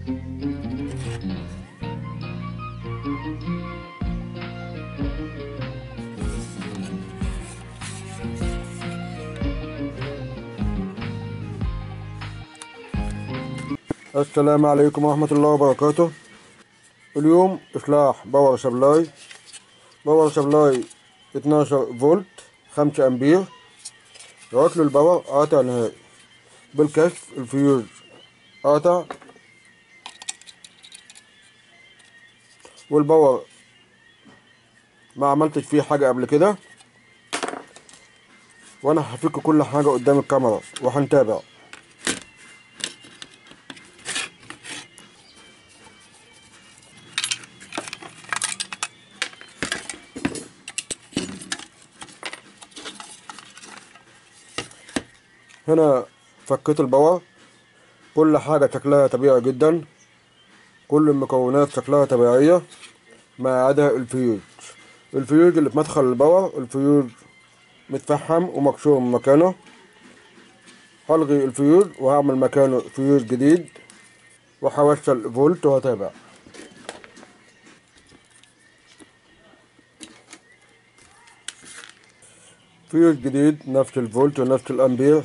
السلام عليكم ورحمة الله وبركاته اليوم إصلاح باور سبلاي باور سبلاي 12 فولت 5 أمبير عطل الباور قاطع نهائي بالكشف الفيوز قاطع والباور ما عملتش فيه حاجة قبل كده وانا هفك كل حاجة قدام الكاميرا وهنتابع هنا فكيت الباور كل حاجة شكلها طبيعي جدا كل المكونات شكلها طبيعية ما عدا الفيوز الفيوز اللي في مدخل الباور الفيوز متفحم ومكسور من مكانه هلغي الفيوز وهعمل مكانه فيوز جديد وهوصل فولت وهتابع فيوز جديد نفس الفولت ونفس الامبير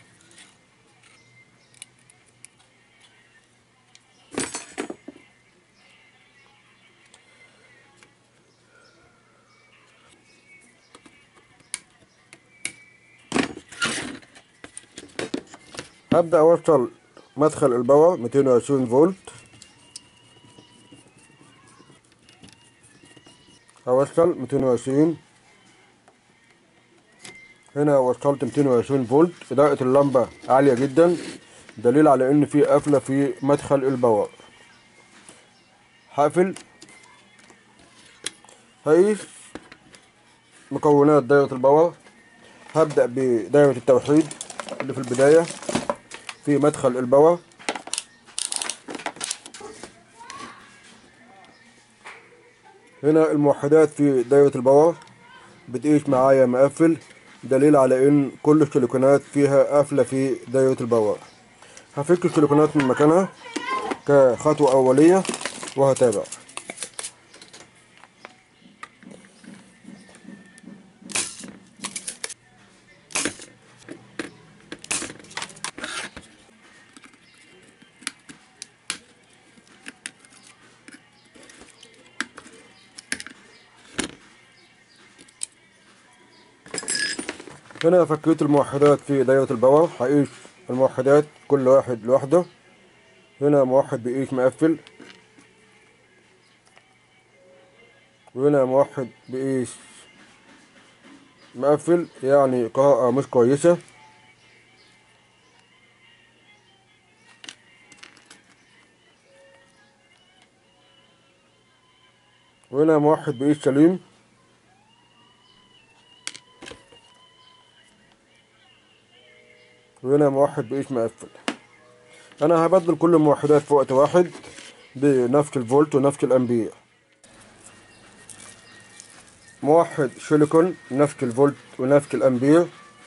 هبدأ أوصل مدخل الباور 220 فولت هوصل 220 هنا وصلت 220 فولت إضاءة اللمبة عالية جدا دليل على إن في قفلة في مدخل الباور هقفل هقيس مكونات دايرة الباور هبدأ بدايرة التوحيد اللي في البداية في مدخل الباور هنا الموحدات في دايرة الباور بتقيس معايا مقفل دليل على ان كل السلوكونات فيها قافلة في دايرة الباور هفك السلوكونات من مكانها كخطوة أولية وهتابع هنا فكيت الموحدات في دايرة الباور هقيس الموحدات كل واحد لوحده هنا موحد بيقيس مقفل وهنا موحد بيقيس مقفل يعني قراءة مش كويسة وهنا موحد بيقيس سليم وهنا موحد بقيس مقفل انا هبدل كل الموحدات في وقت واحد بنفس الفولت ونفس الامبير موحد سيليكون نفس الفولت ونفس الامبير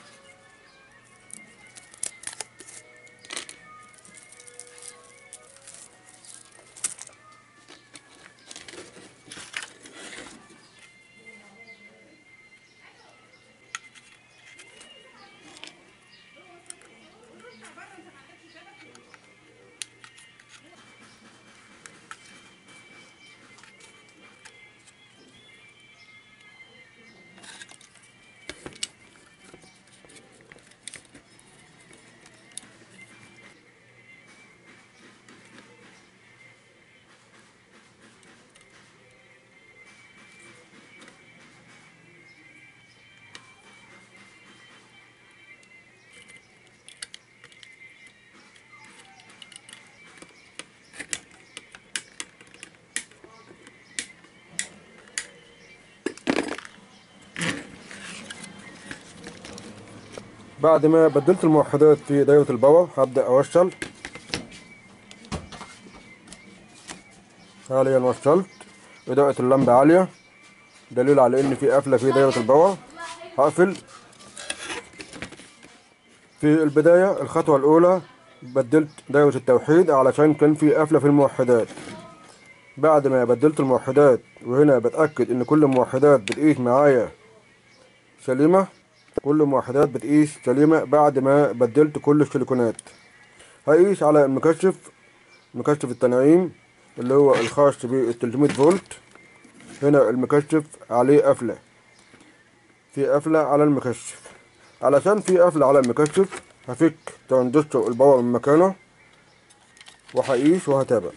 بعد ما بدلت الموحدات في دايرة الباور هبدأ أوصل حاليا وصلت إضاءة اللمبة عالية دليل على إن في قفلة في دايرة الباور هقفل في البداية الخطوة الأولى بدلت دايرة التوحيد علشان كان في قفلة في الموحدات بعد ما بدلت الموحدات وهنا بتأكد إن كل الموحدات بتقيس معايا سليمة كل الموحدات بتقيس سليمة بعد ما بدلت كل السيليكونات هقيس على المكشف مكشف التنعيم اللي هو الخاص بال 300 فولت هنا المكشف عليه قفلة في قفلة على المكشف علشان في قفلة على المكشف هفك ترانزستور الباور من مكانه وهقيس وهتابع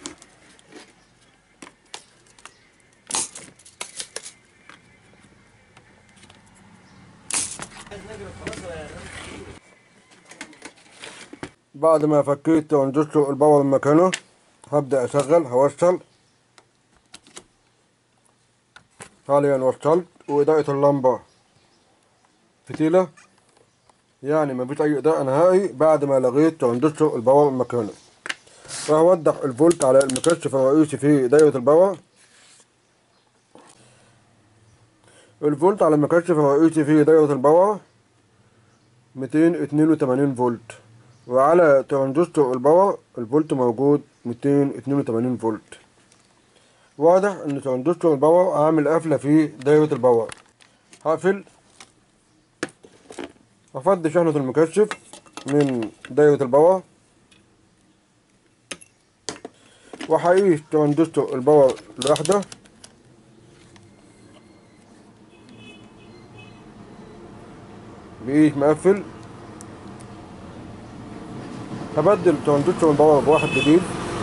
بعد ما فكيت ترانزستور الباور من مكانه هبدأ أشغل هوصل حاليا وصلت وإضاءة اللمبة فتيلة يعني مفيش أي إضاءة نهائي بعد ما لغيت ترانزستور الباور من مكانه وهوضح الفولت على المكشف الرئيسي في دايرة الباور الفولت على المكشف الرئيسي في دايرة الباور ميتين اتنين وتمانين فولت وعلى ترانزستور الباور الفولت موجود ميتين اتنين وتمانين فولت واضح ان ترانزستور الباور عامل قفلة في دايرة الباور هقفل هفضي شحنة المكشف من دايرة الباور وهقيس ترانزستور الباور لوحده بقيس مقفل هبدل ترانزستور الباور بواحد جديد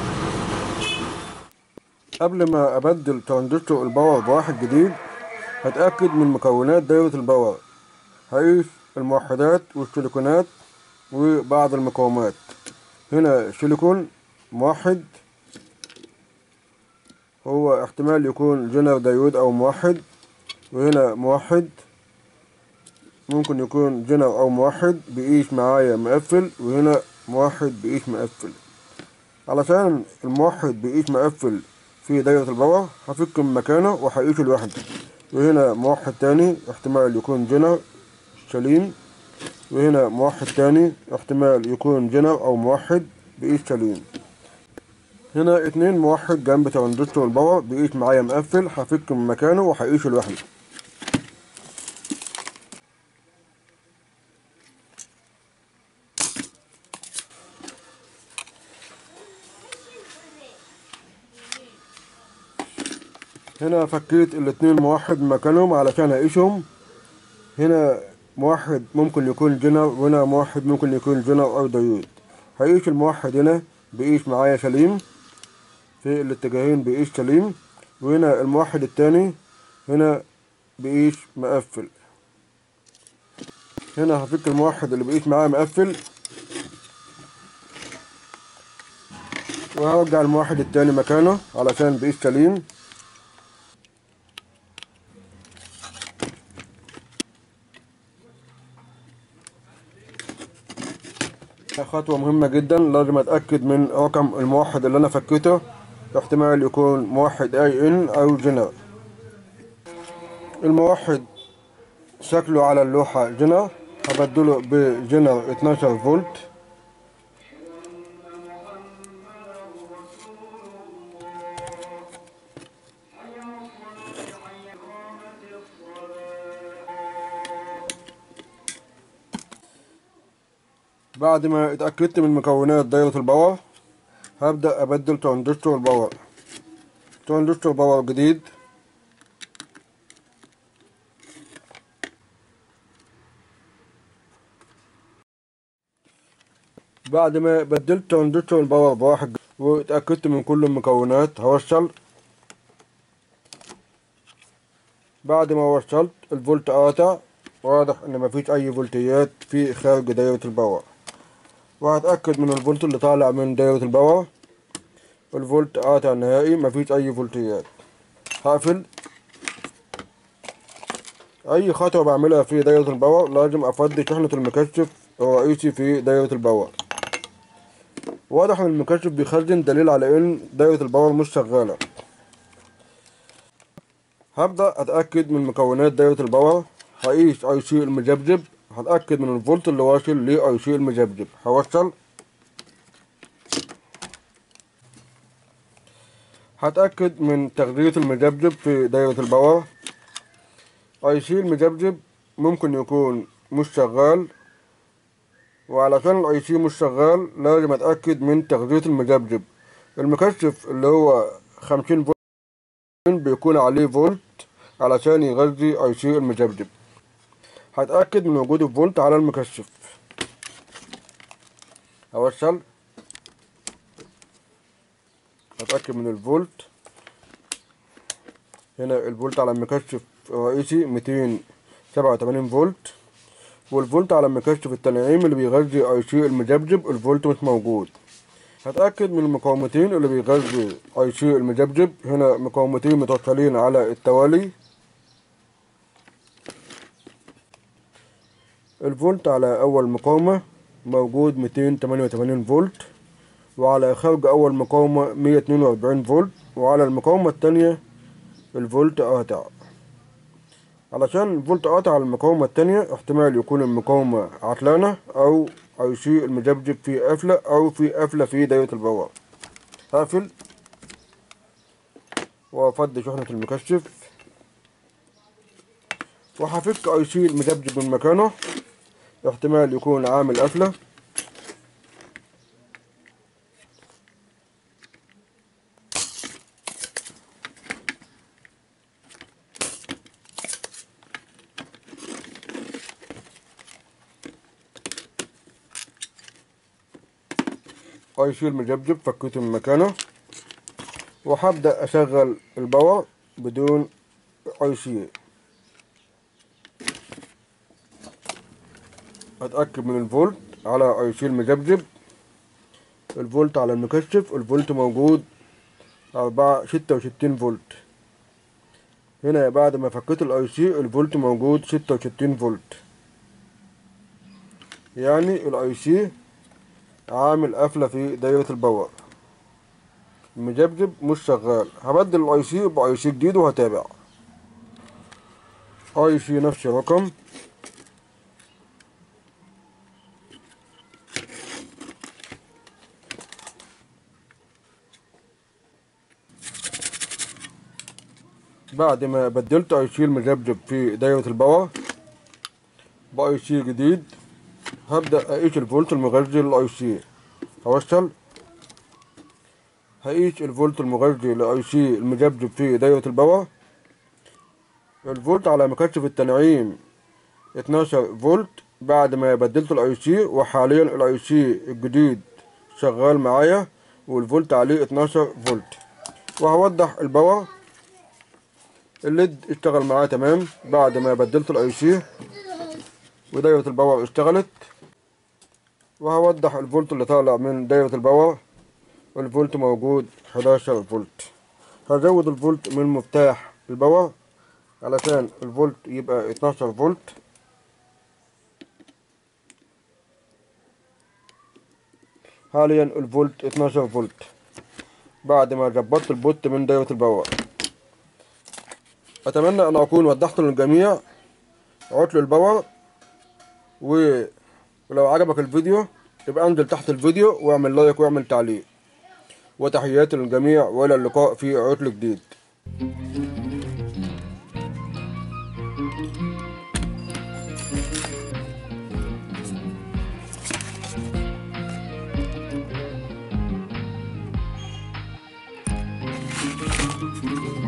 قبل ما ابدل ترانزستور الباور بواحد جديد هتأكد من مكونات دايرة الباور هقيس الموحدات والسيليكونات وبعض المقاومات هنا سيليكون موحد هو احتمال يكون جنر دايود او موحد وهنا موحد ممكن يكون جنر او موحد بيقيس معايا مقفل وهنا موحد بيقيس مقفل علشان الموحد بيقيس مقفل في دايرة الباور هفك من مكانه وهقيسه لوحده وهنا موحد تاني احتمال يكون جنر سليم وهنا موحد تاني احتمال يكون جنر او موحد بقيس سليم هنا اتنين موحد جنب ترانزستور الباور بقيس معايا مقفل هفك من مكانه وهقيسه لوحده هنا فكيت الاتنين موحد من مكانهم علشان اقيسهم هنا موحد ممكن يكون جنر وهنا موحد ممكن يكون جنر او ديود هقيس الموحد هنا بقيس معايا سليم في الاتجاهين بقيس سليم وهنا الموحد التاني هنا بقيس مقفل هنا هفك الموحد اللي بقيس معاه مقفل وهرجع الموحد التاني مكانه علشان بقيس سليم خطوة مهمة جدا لازم اتأكد من رقم الموحد اللي انا فكيته احتمال يكون موحد اي ان او جنر الموحد شكله على اللوحة جنر هبدله بجنر 12 فولت بعد ما اتأكدت من مكونات دايرة الباور هبدأ أبدل ترانزستور الباور ترانزستور باور جديد بعد ما بدلت ترانزستور الباور بواحد واتأكدت من كل المكونات هوصل بعد ما وصلت الفولت قاطع واضح ان مفيش اي فولتيات في خارج دايرة الباور وهتأكد من الفولت اللي طالع من دايرة الباور الفولت قاطع نهائي مفيش أي فولتيات هقفل أي خطوة بعملها في دايرة الباور لازم أفضي شحنة المكشف الرئيسي في دايرة الباور واضح إن المكشف بيخزن دليل على إن دايرة الباور مش شغالة هبدأ أتأكد من مكونات دايرة الباور هقيس أي سي المجبجب هتأكد من الفولت اللي واصل لأي سي المجبجب هوصل هتأكد من تغذية المجبجب في دايرة الباور اي سي المجبجب ممكن يكون مش شغال وعلشان الاي سي مش شغال لازم اتأكد من تغذية المجبجب المكشف اللي هو خمسين فولت بيكون عليه فولت علشان يغذي اي سي المجبجب هتأكد من وجود الفولت على المكشف اوصل هتأكد من الفولت هنا الفولت على المكشف الرئيسي ميتين سبعة وتمانين فولت والفولت على المكشف التنعيم اللي بيغذي اي سي المجبجب الفولت مش موجود هتأكد من المقاومتين اللي بيغذي اي سي المجبجب هنا مقاومتين متوصلين على التوالي الفولت على اول مقاومة موجود ميتين تمانية وتمانين فولت وعلى خارج اول مقاومة مية اتنين واربعين فولت وعلى المقاومة التانية الفولت قاطع علشان الفولت قاطع على المقاومة التانية احتمال يكون المقاومة عطلانة او اي سي المجبجب فيه قفلة او في قفلة في دايرة الباور هقفل وافضي شحنة المكشف وهفك اي سي المجبجب من مكانه احتمال يكون عامل قفلة اي سي المجبجب فكيته من مكانه وهبدأ اشغل الباور بدون اي سي اتأكد من الفولت على اي سي المجبجب الفولت على المكشف الفولت موجود أربعة ستة وستين فولت هنا بعد ما فكيت الاي سي الفولت موجود ستة وستين فولت يعني الاي سي عامل قفلة في دايرة الباور المجبجب مش شغال هبدل الاي سي باي سي جديد وهتابع اي سي نفس الرقم بعد ما بدلت اي سي المجبجب في دايرة الباور باي سي جديد هبدأ اقيس الفولت المغذي للاي سي هوصل هقيس الفولت المغذي لاي سي المجبجب في دايرة الباور الفولت على مكشف التنعيم 12 فولت بعد ما بدلت الاي سي وحاليا الاي سي الجديد شغال معايا والفولت عليه 12 فولت وهوضح الباور الليد اشتغل معاه تمام بعد ما بدلت الاي سي ودايرة الباور اشتغلت وهوضح الفولت اللي طالع من دايرة الباور الفولت موجود 11 فولت هزود الفولت من مفتاح الباور علشان الفولت يبقى 12 فولت حاليا الفولت 12 فولت بعد ما ظبطت البوت من دايرة الباور اتمنى ان اكون وضحت للجميع عطل الباور ولو عجبك الفيديو يبقى انزل تحت الفيديو واعمل لايك واعمل تعليق وتحياتي للجميع والى اللقاء في عطل جديد Thank you.